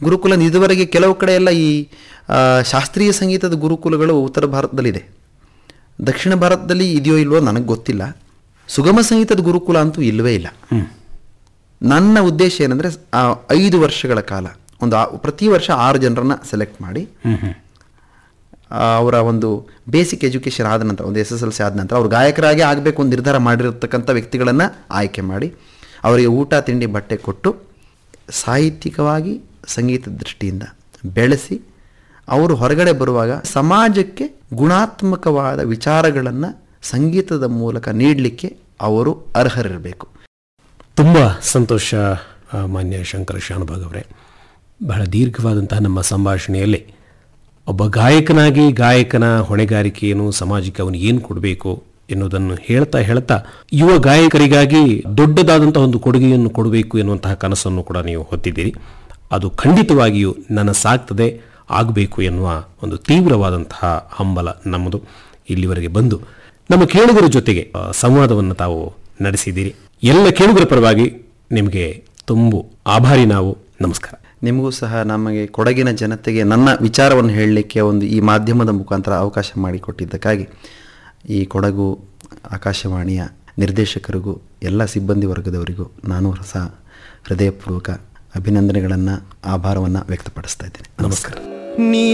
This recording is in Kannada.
ಗುರುಕುಲ ಇದುವರೆಗೆ ಕೆಲವು ಕಡೆ ಎಲ್ಲ ಈ ಆ, ಶಾಸ್ತ್ರೀಯ ಸಂಗೀತದ ಗುರುಕುಲಗಳು ಉತ್ತರ ಭಾರತದಲ್ಲಿದೆ ದಕ್ಷಿಣ ಭಾರತದಲ್ಲಿ ಇದೆಯೋ ಇಲ್ವೋ ನನಗೆ ಗೊತ್ತಿಲ್ಲ ಸುಗಮ ಸಂಗೀತದ ಗುರುಕುಲ ಅಂತೂ ಇಲ್ಲವೇ ಇಲ್ಲ ನನ್ನ ಉದ್ದೇಶ ಏನಂದರೆ ಐದು ವರ್ಷಗಳ ಕಾಲ ಒಂದು ಆ- ಪ್ರತಿ ವರ್ಷ ಆರು ಜನರನ್ನ ಸೆಲೆಕ್ಟ್ ಮಾಡಿ ಆ, ಅವರ ಒಂದು ಬೇಸಿಕ್ ಎಜುಕೇಷನ್ ಆದ ನಂತರ ಒಂದು ಎಸ್ ಎಸ್ ಎಲ್ ಸಿ ಆದ ನಂತರ ಅವ್ರು ಗಾಯಕರಾಗಿ ಆಗಬೇಕು ಒಂದು ನಿರ್ಧಾರ ಮಾಡಿರತಕ್ಕಂಥ ವ್ಯಕ್ತಿಗಳನ್ನು ಆಯ್ಕೆ ಮಾಡಿ ಅವರಿಗೆ ಊಟ ತಿಂಡಿ ಬಟ್ಟೆ ಕೊಟ್ಟು ಸಾಹಿತ್ಯಿಕವಾಗಿ ಸಂಗೀತದ ದೃಷ್ಟಿಯಿಂದ ಬೆಳೆಸಿ ಅವರು ಹೊರಗಡೆ ಬರುವಾಗ ಸಮಾಜಕ್ಕೆ ಗುಣಾತ್ಮಕವಾದ ವಿಚಾರಗಳನ್ನು ಸಂಗೀತದ ಮೂಲಕ ನೀಡಲಿಕ್ಕೆ ಅವರು ಅರ್ಹರಿರಬೇಕು ತುಂಬ ಸಂತೋಷ ಆ, ಮಾನ್ಯ ಶಂಕರ ಶಾನುಭಾಗ್ ಅವರೇ ಬಹಳ ದೀರ್ಘವಾದಂತಹ ನಮ್ಮ ಸಂಭಾಷಣೆಯಲ್ಲಿ ಒಬ್ಬ ಗಾಯಕನಾಗಿ ಗಾಯಕನ ಹೊಣೆಗಾರಿಕೆಯನ್ನು ಸಮಾಜಕ್ಕೆ ಅವನು ಏನು ಕೊಡಬೇಕು ಎನ್ನುವುದನ್ನು ಹೇಳ್ತಾ ಹೇಳ್ತಾ ಯುವ ಗಾಯಕರಿಗಾಗಿ ದೊಡ್ಡದಾದಂತಹ ಒಂದು ಕೊಡುಗೆಯನ್ನು ಕೊಡಬೇಕು ಎನ್ನುವಂತಹ ಕನಸನ್ನು ಕೂಡ ನೀವು ಹೊತ್ತಿದ್ದೀರಿ ಅದು ಖಂಡಿತವಾಗಿಯೂ ನನ್ನ ಸಾಗ್ತದೆ ಆಗಬೇಕು ಎನ್ನುವ ಒಂದು ತೀವ್ರವಾದಂತಹ ಹಂಬಲ ನಮ್ಮದು ಇಲ್ಲಿವರೆಗೆ ಬಂದು ನಮ್ಮ ಕೇಳುಗರ ಜೊತೆಗೆ ಆ, ಸಂವಾದವನ್ನು ತಾವು ನಡೆಸಿದ್ದೀರಿ ಎಲ್ಲ ಕೇಳುಗರ ಪರವಾಗಿ ನಿಮಗೆ ತುಂಬು ಆಭಾರಿ ನಾವು ನಮಸ್ಕಾರ ನಿಮಗೂ ಸಹ ನಮಗೆ ಕೊಡಗಿನ ಜನತೆಗೆ ನನ್ನ ವಿಚಾರವನ್ನು ಹೇಳಲಿಕ್ಕೆ ಒಂದು ಈ ಮಾಧ್ಯಮದ ಮುಖಾಂತರ ಅವಕಾಶ ಮಾಡಿಕೊಟ್ಟಿದ್ದಕ್ಕಾಗಿ ಈ ಕೊಡಗು ಆಕಾಶವಾಣಿಯ ನಿರ್ದೇಶಕರಿಗೂ ಎಲ್ಲ ಸಿಬ್ಬಂದಿ ವರ್ಗದವರಿಗೂ ನಾನು ಸಹ ಹೃದಯಪೂರ್ವಕ ಅಭಿನಂದನೆಗಳನ್ನು ಆಭಾರವನ್ನು ವ್ಯಕ್ತಪಡಿಸ್ತಾ ಇದ್ದೇನೆ ನಮಸ್ಕಾರ